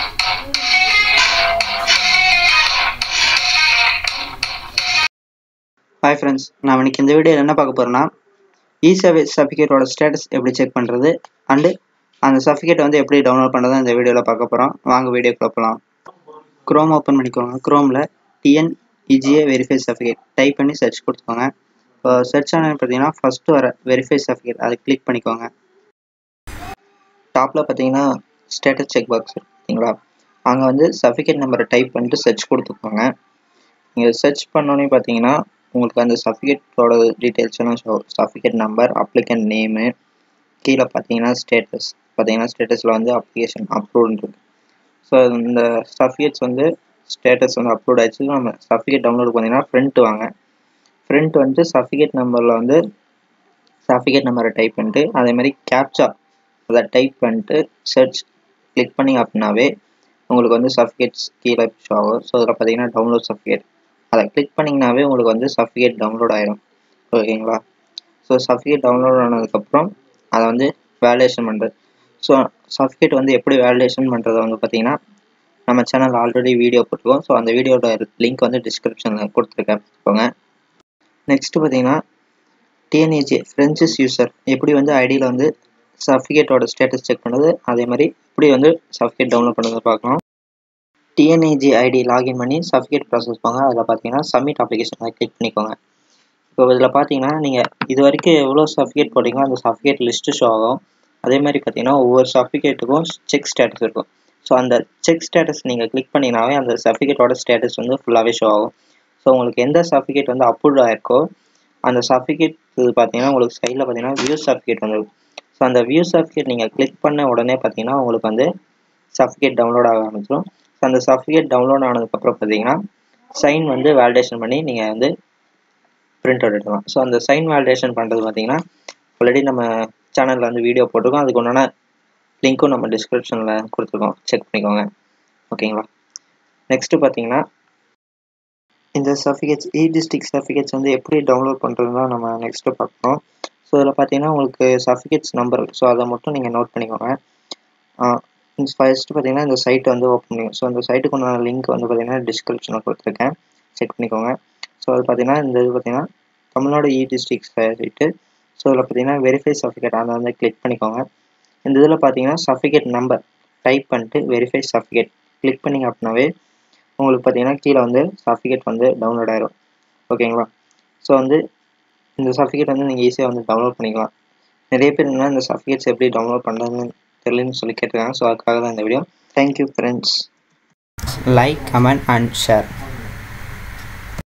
hi friends நான் இன்னைக்கு இந்த வீடியோவில் என்ன பார்க்க போகிறேன்னா இ சேவை சர்டிஃபிகேட்டோட ஸ்டேட்டஸ் எப்படி செக் பண்ணுறது அண்டு அந்த சர்டிஃபிகேட் வந்து எப்படி டவுன்லோட் பண்ணுறது இந்த வீடியோவில் பார்க்க போகிறோம் வாங்க வீடியோக்குள்ள போகலாம் க்ரோம் ஓப்பன் பண்ணிக்கோங்க க்ரோமில் TN EGA verify certificate type பண்ணி சர்ச் கொடுத்துக்கோங்க இப்போ சர்ச் ஆனால் பார்த்தீங்கன்னா ஃபஸ்ட்டு வர வெரிஃபை சர்டிஃபிகேட் அதை கிளிக் பண்ணிக்கோங்க டாப்பில் பார்த்தீங்கன்னா ஸ்டேட்டஸ் செக் பாக்ஸ் பார்த்தீங்களா அங்கே வந்து சர்டிஃபிகேட் நம்பரை டைப் பண்ணிட்டு சர்ச் கொடுத்துக்கோங்க நீங்கள் சர்ச் பண்ணோன்னே பார்த்தீங்கன்னா உங்களுக்கு அந்த சர்டிஃபிகேட்டோட டீட்டெயில்ஸ் எல்லாம் show certificate number applicant name கீழே பார்த்தீங்கன்னா ஸ்டேட்டஸ் பார்த்தீங்கன்னா ஸ்டேட்டஸில் வந்து அப்ளிகேஷன் அப்ரூவ்னு இருக்கு ஸோ இந்த சர்டிஃபிகேட்ஸ் வந்து ஸ்டேட்டஸ் வந்து அப்லோட் ஆயிடுச்சு நம்ம சர்டிஃபிகேட் டவுன்லோட் பண்ணிங்கன்னா ஃப்ரண்ட் வாங்க ஃப்ரண்ட் வந்து சர்டிஃபிகேட் நம்பரில் வந்து சர்டிஃபிகேட் நம்பரை டைப் பண்ணிட்டு அதே மாதிரி கேப்சா அதை டைப் பண்ணிட்டு சர்ச் கிளிக் பண்ணிங்க அப்படின்னாவே உங்களுக்கு வந்து சர்டிஃபிகேட்ஸ் கீழே ஷோ ஆகும் ஸோ அதில் பார்த்தீங்கன்னா டவுன்லோட் சர்டிஃபிகேட் அதை கிளிக் பண்ணிங்கனாவே உங்களுக்கு வந்து சர்டிஃபிகேட் டவுன்லோட் ஆயிரும் ஓகேங்களா ஸோ சர்டிஃபிகேட் டவுன்லோட் ஆனதுக்கப்புறம் அதை வந்து வேலிடேஷன் பண்ணுறது ஸோ சர்டிஃபிகேட் வந்து எப்படி வேலிடேஷன் பண்ணுறது வந்து பார்த்தீங்கன்னா நம்ம சேனல் ஆல்ரெடி வீடியோ போட்டிருக்கோம் ஸோ அந்த வீடியோட லிங்க் வந்து டிஸ்கிரிப்ஷனில் கொடுத்துருக்கேன் பார்த்துக்கோங்க நெக்ஸ்ட்டு பார்த்தீங்கன்னா டிஎன்ஏஜி ஃப்ரென்சஸ் யூசர் எப்படி வந்து ஐடியில் வந்து சர்டிஃபிகேட்டோட ஸ்டேட்டஸ் செக் பண்ணுறது அதே மாதிரி எப்படி வந்து சர்டிஃபிகேட் டவுன்லோட் பண்ணுறது பார்க்கலாம் டிஎன்ஏஜி ஐடி லாகின் பண்ணி சர்டிஃபிகேட் ப்ராசஸ் போங்க அதில் பார்த்தீங்கன்னா சப்மிட் அப்ளிகேஷன் அதை கிளிக் பண்ணிக்கோங்க இப்போ இதில் பார்த்தீங்கன்னா நீங்கள் இது வரைக்கும் எவ்வளோ சர்டிஃபிகேட் போட்டிங்களோ அந்த சர்டிஃபிகேட் லிஸ்ட்டு ஷோ ஆகும் அதே மாதிரி பார்த்தீங்கன்னா ஒவ்வொரு சர்டிஃபிகேட்டுக்கும் செக் ஸ்டேட்டஸ் இருக்கும் ஸோ அந்த செக் ஸ்டேட்டஸ் நீங்கள் கிளிக் பண்ணிங்கனாவே அந்த சர்டிஃபிகேட்டோட ஸ்டேட்டஸ் வந்து ஃபுல்லாகவே ஷோ ஆகும் ஸோ உங்களுக்கு எந்த சர்டிஃபிகேட் வந்து அப்ரூவ் ஆயிருக்கோ அந்த சர்டிஃபிகேட் இது பார்த்தீங்கன்னா உங்களுக்கு சைடில் பார்த்தீங்கன்னா வியூ சர்டிஃபிகேட் வந்துருக்கும் ஸோ அந்த வியூ சர்டிஃபிகேட் நீங்கள் கிளிக் பண்ண உடனே பார்த்தீங்கன்னா உங்களுக்கு வந்து சர்டிஃபிகேட் டவுன்லோட் ஆக ஆரம்பிச்சிடும் ஸோ அந்த சர்டிஃபிகேட் டவுன்லோட் ஆனதுக்கப்புறம் பார்த்தீங்கன்னா சைன் வந்து வேலிடேஷன் பண்ணி நீங்கள் வந்து பிரிண்ட் அவுட் எடுக்கலாம் ஸோ அந்த சைன் வேலிடேஷன் பண்ணுறது பார்த்தீங்கன்னா ஆல்ரெடி நம்ம சேனலில் வந்து வீடியோ போட்டிருக்கோம் அதுக்கு உண்டான லிங்க்கும் நம்ம டிஸ்கிரிப்ஷனில் கொடுத்துருக்கோம் செக் பண்ணிக்கோங்க ஓகேங்களா நெக்ஸ்ட்டு பார்த்தீங்கன்னா இந்த சர்டிஃபிகேட்ஸ் இ டிஸ்ட்ரிக் சர்டிஃபிகேட்ஸ் வந்து எப்படி டவுன்லோட் பண்ணுறதுனா நம்ம நெக்ஸ்ட்டு பார்க்குறோம் ஸோ இதில் பார்த்தீங்கன்னா உங்களுக்கு சர்டிஃபிகேட்ஸ் நம்பர் ஸோ அதை மட்டும் நீங்கள் நோட் பண்ணிக்கோங்க ஃபர்ஸ்ட்டு பார்த்தீங்கன்னா இந்த சைட் வந்து ஓப்பன் பண்ணிக்கோங்க ஸோ இந்த சைட்டுக்கு உண்டான லிங்க் வந்து பார்த்தீங்கன்னா டிஸ்கிரிப்ஷனில் கொடுத்துருக்கேன் செக் பண்ணிக்கோங்க ஸோ அது பார்த்தீங்கன்னா இந்த இது பார்த்தீங்கன்னா Tamil Nadu e district site so இதில் பார்த்தீங்கன்னா வெரிஃபை சர்டிஃபிகேட் அதை வந்து கிளிக் பண்ணிக்கோங்க இந்த இதில் பார்த்தீங்கன்னா சர்டிஃபிகேட் நம்பர் டைப் பண்ணிட்டு வெரிஃபை சர்டிஃபிகேட் கிளிக் பண்ணிங்க அப்படின்னாவே உங்களுக்கு பார்த்தீங்கன்னா கீழே வந்து சர்டிஃபிகேட் வந்து டவுன்லோட் ஆயிரும் ஓகேங்களா ஸோ வந்து இந்த சர்டிஃபிகேட் வந்து நீங்கள் ஈஸியாக வந்து டவுன்லோட் பண்ணிக்கலாம் நிறைய பேர் என்ன இந்த சர்டிஃபிகேட்ஸ் எப்படி டவுன்லோட் பண்ணுறதுன்னு தெரியலன்னு சொல்லி கேட்டிருக்காங்க ஸோ அதுக்காக தான் இந்த video thank you friends like comment and share